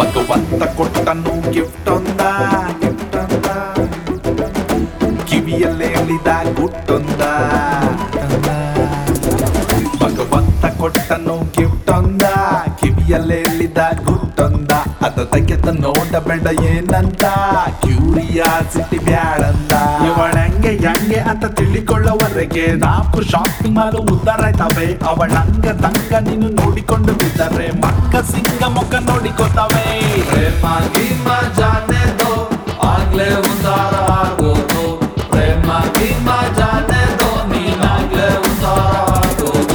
ಭಗವಂತ ಕೊಟ್ಟನು ಗಿಫ್ಟ್ ಒಂದ ಗಿಫ್ಟ್ ಒಂದ ಕಿವಿಯಲ್ಲೇ ಹೇಳಿದ ಗುಟ್ಟೊಂದ ಭಗವಂತ ಕೊಟ್ಟನು ಗಿಫ್ಟ್ ಒಂದ ಕಿವಿಯಲ್ಲೇ ಹೇಳಿದ ಗುಟ್ಟೊಂದ ಅದ ತೆಗೆದ ನೋಡಬೇಡ ಏನಂತ ಕ್ಯೂರಿಯಾಸಿಟಿ ಬ್ಯಾಡಂದ ಇವಳಂಗೆ ಹೆಂಗೆ ಅಂತ ತಿಳಿಕೊಳ್ಳುವವರೆಗೆ ನಾಲ್ಕು ಶಾಪಿಂಗ್ ಮಾಲು ಉದ್ದಾರಾಯ್ತವೆ ಅವಳಂಗ ತಂಗ ನೀನು ನೋಡಿಕೊಂಡು ಬಿದ್ದರೆ ಮಕ್ಕ ಸಿಂಗ ಮುಖ ನೋಡಿಕೊತವೆ ಪ್ರೇಮ ಗಿಮ್ಮ ಜಾನೆದೋ ಆಗ್ಲೇ ಉದ್ದಾರ ಆಗೋದು ಪ್ರೇಮ ಗಿಮ್ಮ ಜಾನೆದೋ ನೀನಾಗ್ಲೇ ಉದ್ದಾರ ಆಗೋದು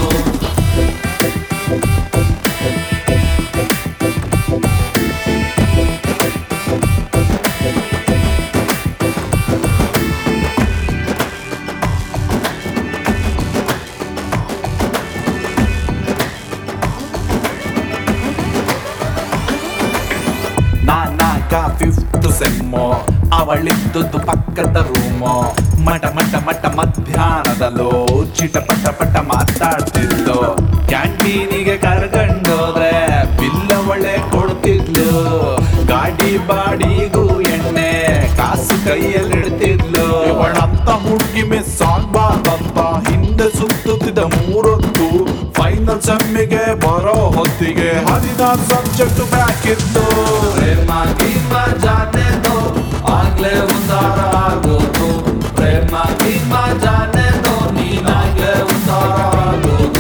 ನಾನಾಗ ಫಿಫ್ತ್ ಸೆಮ್ಮು ಅವಳಿದ್ದದ್ದು ಪಕ್ಕದ ರೂಮು ಮಟ ಮಟ ಮಟ ಮಧ್ಯಾಹ್ನದಲ್ಲೂ ಚಿಟ ಪಟ ಪಟ ಮಾತಾಡ್ತಿದ್ಲು ಕ್ಯಾಂಟೀನಿಗೆ ಕರ್ಕೊಂಡೋದ್ರೆ ಬಿಲ್ಲ ಒಳ್ಳೆ ಕೊಡ್ತಿದ್ಲು ಗಾಡಿ ಬಾಡಿಗೂ ಎಣ್ಣೆ ಕಾಸು ಕೈಯಲ್ಲಿ ಇಡ್ತಿದ್ಲು ಇವಳಂತ ಹುಡುಗಿ ಮಿಸ್ ಆಗ್ಬಾರ್ದಂತ ಹಿಂದೆ ಸುತ್ತುತ್ತಿದ್ದ ಮೂರೊತ್ತು ಫೈನಲ್ ಸೆಮ್ಮಿಗೆ ಬರೋ ಹೊತ್ತಿಗೆ ಹದಿನಾರು ಸಬ್ಜೆಕ್ಟ್ ಬ್ಯಾಕ್ ಇತ್ತು ಪ್ರೇಮ ಗಿಮ್ಮ ಜಾನೆದೋ ಆಗ್ಲೇ ಉದ್ದಾರ ಆಗೋದು ಪ್ರೇಮ ಗಿಮ್ಮ ಜಾನೆದೋ ನೀನಾಗ್ಲೇ ಉದ್ದಾರ ಆಗೋದು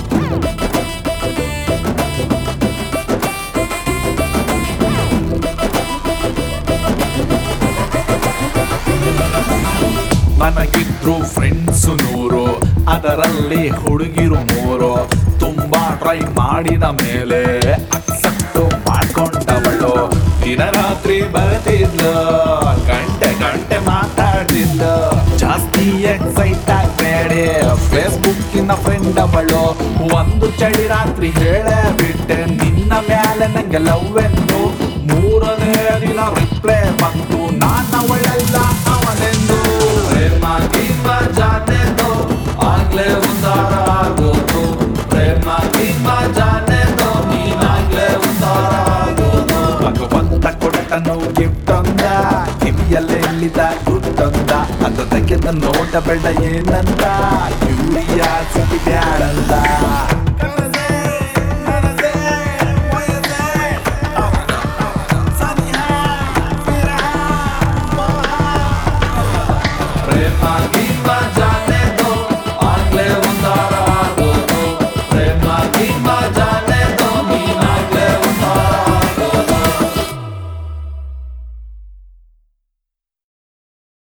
ನನಗಿದ್ರು ಫ್ರೆಂಡ್ಸ್ ನೂರು ಅದರಲ್ಲಿ ಹುಡುಗಿರು ಮೂರು ತುಂಬಾ ಟ್ರೈ ಮಾಡಿದ ಮೇಲೆ ಅಕ್ಸೆಪ್ಟ್ ಮಾಡ್ಕೊಂಡವಳು ದಿನ ರಾತ್ರಿ ಬರ್ತಿದ್ಲು ಗಂಟೆ ಗಂಟೆ ಮಾತಾಡ್ತಿದ್ಲು ಜಾಸ್ತಿ ಎಕ್ಸೈಟ್ ಆಗಬೇಡಿ ಫೇಸ್ಬುಕ್ಕಿನ ಫ್ರೆಂಡ್ ಅವಳು ಒಂದು ಚಳಿ ರಾತ್ರಿ ಹೇಳೇ ಬಿಟ್ಟೆ ನಿನ್ನ ಮೇಲೆ ನಂಗೆ ಲವ್ ಎಂದು ಮೂರನೇ ದಿನ ರಿಪ್ಲೈ ಬಂತು ನಾನು ಅವಳೆಲ್ಲ ಅವನೆಂದು ಪ್ರೇಮ ಗಿಮ್ಮ ಜಾನೆದೋ ಆಗ್ಲೇ ಉದ್ದಾರ ಆಗೋದು ಪ್ರೇಮ ಗಿಮ್ಮ ಜಾನೆದೋ ನೀನಾಗ್ಲೇ ಉದ್ದಾರ ಆಗೋದು ಭಗವಂತ ಕೊಟ್ಟನು ಗಿಫ್ಟ್ ಒಂದ ಕಿವಿಯಲ್ಲೇ ಹೇಳಿದ ಗುಟ್ಟೊಂದ ಅದ ತೆಗೆದ ನೋಡಬೇಡ ಏನಂತ